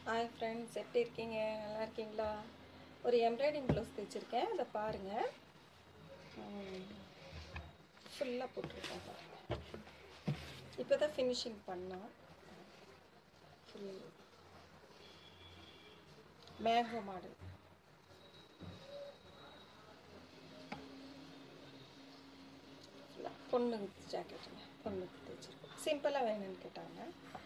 hi friends எப்படி இருக்கீங்க நல்லா இருக்கீங்களா ஒரு எம்ப்ராய்டிங் ப்ளவுஸ் தைச்சிருக்கேன் அதை பாருங்கள் ஃபுல்லாக போட்டிருக்கேன் பாருங்க இப்போ தான் ஃபினிஷிங் பண்ணோம் ஃபுல் மேங்கோ மாடல் பொண்ணுக்கு ஜாக்கெட்டுங்க பொண்ணுக்கு தைச்சிருக்கோம் சிம்பிளாக வேணும்னு கேட்டாங்க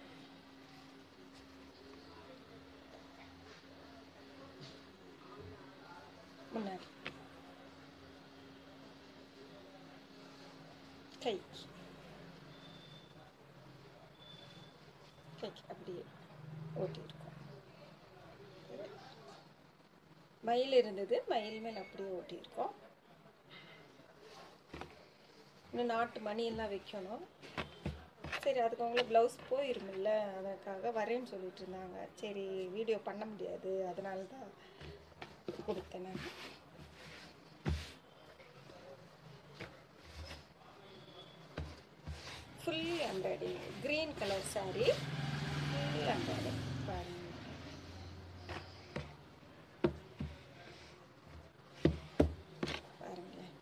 முன்னாடி கை கைக்கு அப்படியே ஓட்டியிருக்கோம் மயில் இருந்தது மயில் மேல் அப்படியே ஓட்டியிருக்கோம் இன்னும் நாட்டு மணியெல்லாம் வைக்கணும் சரி அதுக்கு அவங்களுக்கு ப்ளவுஸ் போயிருமில்ல அதற்காக வரேன்னு சொல்லிட்டு இருந்தாங்க சரி வீடியோ பண்ண முடியாது அதனால தான் கொடுத்தேன் நான் full embroidering green colour sari full embroidering பாருங்க பாருங்களேன்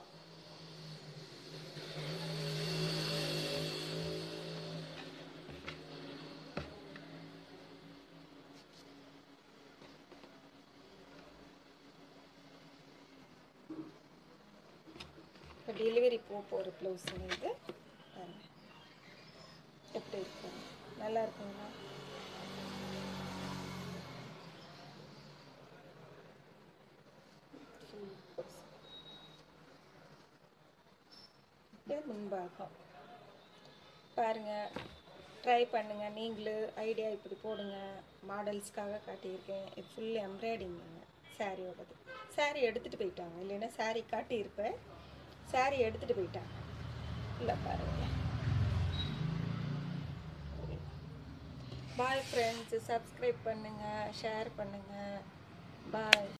இப்போ டெலிவரி போக போகிற ப்ளவுஸுங்க இது பாருங்க எப்படி இருக்கு நல்லா இருக்குங்களா இது முன்பாகம் பாருங்க ட்ரை பண்ணுங்க நீங்களும் ஐடியா இப்படி போடுங்க மாடல்ஸ்க்காக காட்டியிருக்கேன் இது ஃபுல் எம்ப்ராய்டிங்க சாரியோடது சாரி எடுத்துகிட்டு போயிட்டாங்க இல்லைன்னா சாரி காட்டியிருப்பேன் சாரி எடுத்துகிட்டு போயிட்டாங்க இல்லை பாருங்க பாய் ஃப்ரெண்ட்ஸ் சப்ஸ்கிரைப் பண்ணுங்கள் ஷேர் பண்ணுங்கள் பாய்